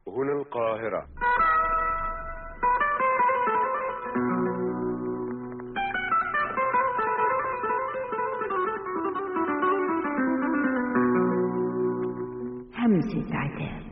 هنا القاهرة همسة عتاب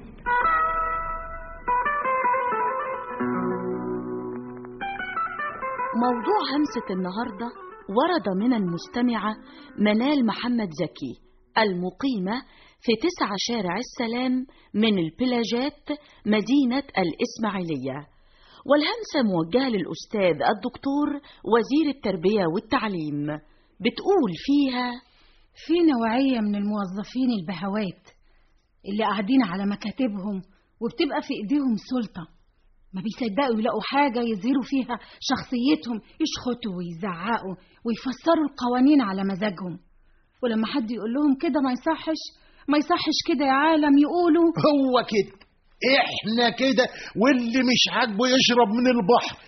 موضوع همسة النهاردة ورد من المستمعة منال محمد زكي المقيمة في تسعة شارع السلام من البلاجات مدينة الإسماعيلية والهمسة موجهة للأستاذ الدكتور وزير التربية والتعليم بتقول فيها في نوعية من الموظفين البهوات اللي قاعدين على مكاتبهم وبتبقى في ايديهم سلطة ما بيصدقوا يلاقوا حاجة يظهروا فيها شخصيتهم يشخطوا ويزعقوا ويفسروا القوانين على مزاجهم ولما حد يقول لهم كده ما يصحش ما يصحش كده يا عالم يقولوا هو كده احنا كده واللي مش عاجبه يشرب من البحر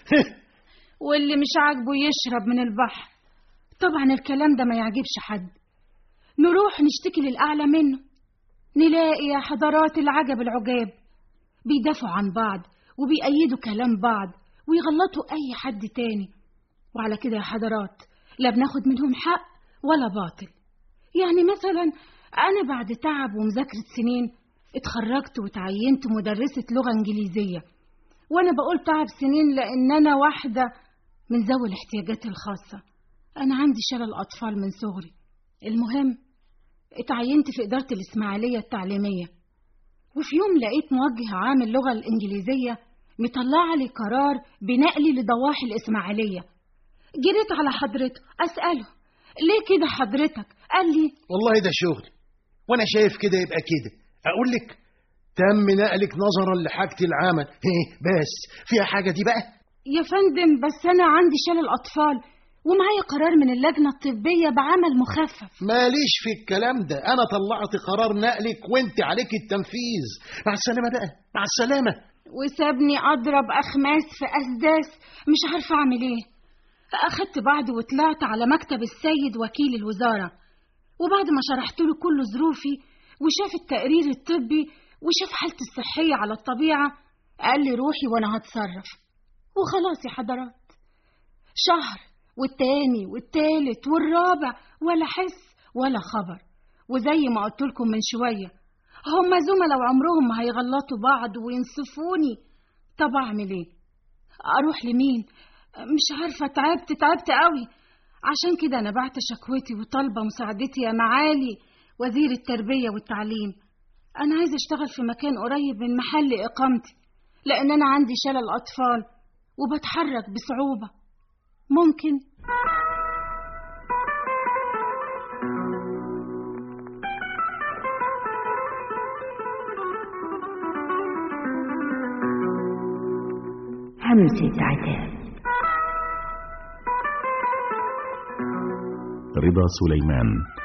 واللي مش عاجبه يشرب من البحر طبعا الكلام ده ما يعجبش حد نروح نشتكي للأعلى منه نلاقي يا حضرات العجب العجاب بيدافعوا عن بعض وبيأيدوا كلام بعض ويغلطوا أي حد تاني وعلى كده يا حضرات لا بناخد منهم حق ولا باطل يعني مثلا أنا بعد تعب ومذاكرة سنين اتخرجت وتعينت مدرسة لغة إنجليزية وأنا بقول تعب سنين لأن أنا واحدة من ذوي الاحتياجات الخاصة أنا عندي شلل أطفال من صغري المهم اتعينت في إدارة الإسماعيلية التعليمية وفي يوم لقيت موجه عام اللغة الإنجليزية مطلع لي قرار بنقلي لضواحي الإسماعيلية جريت على حضرته أسأله ليه كده حضرتك قال لي والله ده شغل وانا شايف كده يبقى كده اقول لك تم نقلك نظرا لحاجة العمل هي بس فيها حاجة دي بقى يا فندم بس أنا عندي شلل أطفال ومعايا قرار من اللجنة الطبية بعمل مخفف ماليش في الكلام ده انا طلعت قرار نقلك وانت عليك التنفيذ مع السلامة بقى مع السلامة وسابني أضرب أخماس في أسداس مش عارفة أعمل إيه أخدت بعض وطلعت على مكتب السيد وكيل الوزارة وبعد ما شرحت له كل ظروفي وشاف التقرير الطبي وشاف حالتي الصحية على الطبيعة قال لي روحي وأنا هتصرف وخلاص يا حضرات شهر والتاني والتالت والرابع ولا حس ولا خبر وزي ما قلت لكم من شوية هما زملاء وعمرهم ما هيغلطوا بعض وينصفوني طب أعمل إيه؟ أروح لمين؟ مش عارفة تعبت تعبت قوي عشان كده أنا بعت شكوتي وطالبة مساعدتي يا معالي وزير التربية والتعليم أنا عايزة أشتغل في مكان قريب من محل إقامتي لأن أنا عندي شلل أطفال وبتحرك بصعوبة ممكن همسة عتاب رضا سليمان